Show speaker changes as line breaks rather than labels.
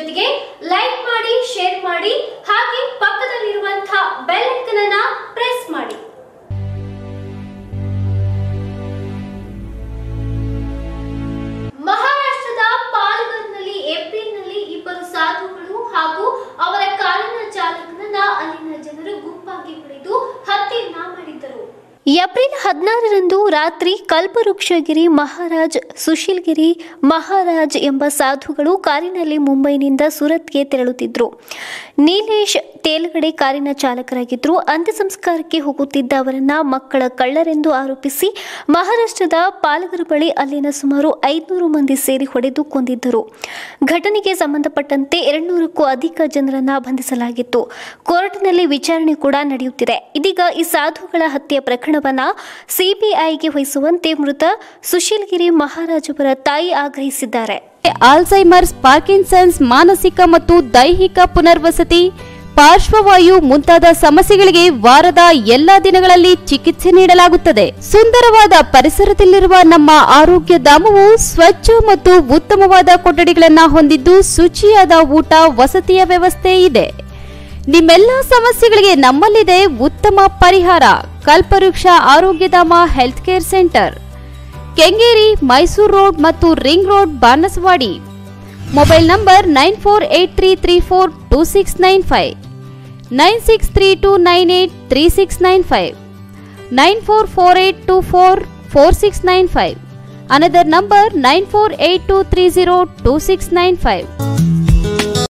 ಜೊತೆಗೆ ಲೈಕ್ ಮಾಡಿ ಶೇರ್ ಮಾಡಿ ಹಾಗೆ ಪಕ್ಕದಲ್ಲಿರುವಂತಹ ಬೆಲ್ ಐಕನ್ ಅನ್ನ ಪ್ರೆಸ್ ಮಾಡಿ ಮಹಾರಾಷ್ಟ್ರದ ಪಾಲ್ಘರ್ನಲ್ಲಿ ಏಪ್ರಿಲ್ನಲ್ಲಿ ಇಬ್ಬರು ಸಾಧುಗಳು ಹಾಗೂ ಅವರ ಕಾರಿನ ಚಾಲಕನನ್ನ ಅಲ್ಲಿನ ಜನರು ಗುಂಪಾಗಿ ಹೊಡೆದು ಹತ್ಯೆಯನ್ನ ಮಾಡಿದ್ದರು ಏಪ್ರಿಲ್ ಹದಿನಾರರಂದು ರಾತ್ರಿ ಕಲ್ಪವೃಕ್ಷಗಿರಿ ಮಹಾರಾಜ್ ಸುಶೀಲ್ಗಿರಿ ಮಹಾರಾಜ್ ಎಂಬ ಸಾಧುಗಳು ಕಾರಿನಲ್ಲಿ ಮುಂಬೈನಿಂದ ಸುರತ್ಗೆ ತೆರಳುತ್ತಿದ್ದರು ನೀಲೇಶ್ ತೇಲ್ಗಡೆ ಕಾರಿನ ಚಾಲಕರಾಗಿದ್ದರು ಅಂತ್ಯ ಸಂಸ್ಕಾರಕ್ಕೆ ಹೋಗುತ್ತಿದ್ದ ಅವರನ್ನ ಮಕ್ಕಳ ಕಳ್ಳರೆಂದು ಆರೋಪಿಸಿ ಮಹಾರಾಷ್ಟ್ರದ ಪಾಲಗರ್ ಬಳಿ ಅಲ್ಲಿನ ಸುಮಾರು ಐದುನೂರು ಮಂದಿ ಸೇರಿ ಹೊಡೆದು ಕೊಂದಿದ್ದರು ಘಟನೆಗೆ ಸಂಬಂಧಪಟ್ಟಂತೆ ಎರಡ್ನೂರಕ್ಕೂ ಅಧಿಕ ಜನರನ್ನ ಬಂಧಿಸಲಾಗಿತ್ತು ಕೋರ್ಟ್ನಲ್ಲಿ ವಿಚಾರಣೆ ಕೂಡ ನಡೆಯುತ್ತಿದೆ ಇದೀಗ ಈ ಸಾಧುಗಳ ಹತ್ಯೆ ಪ್ರಕರಣವನ್ನ ಸಿಬಿಐಗೆ ವಹಿಸುವಂತೆ ಮೃತ ಸುಶೀಲ್ಗಿರಿ ಮಹಾರಾಜ್ ಅವರ ತಾಯಿ ಆಗ್ರಹಿಸಿದ್ದಾರೆ
ಆಲ್ಝೈಮರ್ಸ್ ಪಾರ್ಕಿನ್ಸನ್ಸ್ ಮಾನಸಿಕ ಮತ್ತು ದೈಹಿಕ ಪುನರ್ವಸತಿ ಪಾರ್ಶ್ವವಾಯು ಮುಂತಾದ ಸಮಸ್ಯೆಗಳಿಗೆ ವಾರದ ಎಲ್ಲಾ ದಿನಗಳಲ್ಲಿ ಚಿಕಿತ್ಸೆ ನೀಡಲಾಗುತ್ತದೆ ಸುಂದರವಾದ ಪರಿಸರದಲ್ಲಿರುವ ನಮ್ಮ ಆರೋಗ್ಯ ಧಾಮವು ಸ್ವಚ್ಛ ಮತ್ತು ಉತ್ತಮವಾದ ಕೊಠಡಿಗಳನ್ನ ಹೊಂದಿದ್ದು ಶುಚಿಯಾದ ಊಟ ವಸತಿಯ ವ್ಯವಸ್ಥೆ ಇದೆ ನಿಮ್ಮೆಲ್ಲ ಸಮಸ್ಯೆಗಳಿಗೆ ನಮ್ಮಲ್ಲಿದೆ ಉತ್ತಮ ಪರಿಹಾರ Kalpavriksha Arogyadhama health care centre Kengeri Mysuru road ಮತ್ತು ring road Banasawadi mobile number nine four eight three three four two six nine five nine six three two nine eight three six nine five nine four four eight two four four six nine five another number nine four eight two three zero two six nine five